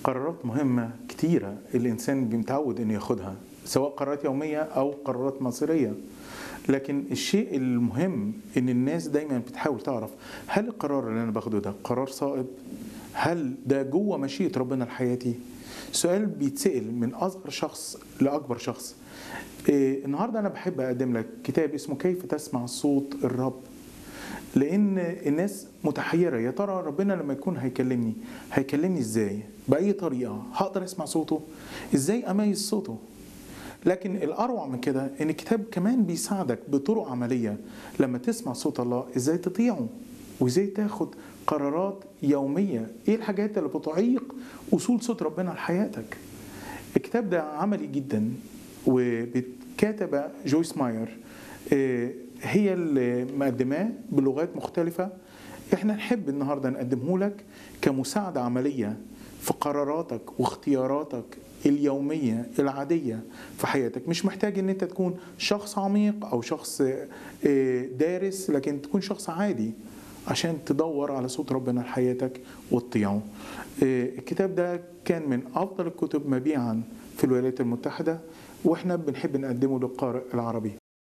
قرارات مهمة كتيرة الإنسان متعود إنه ياخدها سواء قرارات يومية أو قرارات مصيرية لكن الشيء المهم إن الناس دايما بتحاول تعرف هل القرار اللي أنا باخده ده قرار صائب؟ هل ده جوه مشيئة ربنا لحياتي؟ سؤال بيتسأل من أصغر شخص لأكبر شخص إيه النهارده أنا بحب أقدم لك كتاب اسمه كيف تسمع صوت الرب لان الناس متحيره يا ترى ربنا لما يكون هيكلمني هيكلمني ازاي باي طريقه هقدر اسمع صوته ازاي اميز صوته لكن الاروع من كده ان الكتاب كمان بيساعدك بطرق عمليه لما تسمع صوت الله ازاي تطيعه وازاي تاخد قرارات يوميه ايه الحاجات اللي بتعيق وصول صوت ربنا لحياتك الكتاب ده عملي جدا وكاتبه جويس ماير هي اللي مقدماه بلغات مختلفة احنا نحب النهاردة نقدمه لك كمساعدة عملية في قراراتك واختياراتك اليومية العادية في حياتك مش محتاج ان انت تكون شخص عميق او شخص دارس لكن تكون شخص عادي عشان تدور على صوت ربنا لحياتك وتطيعه الكتاب ده كان من افضل الكتب مبيعا في الولايات المتحدة واحنا بنحب نقدمه للقارئ العربي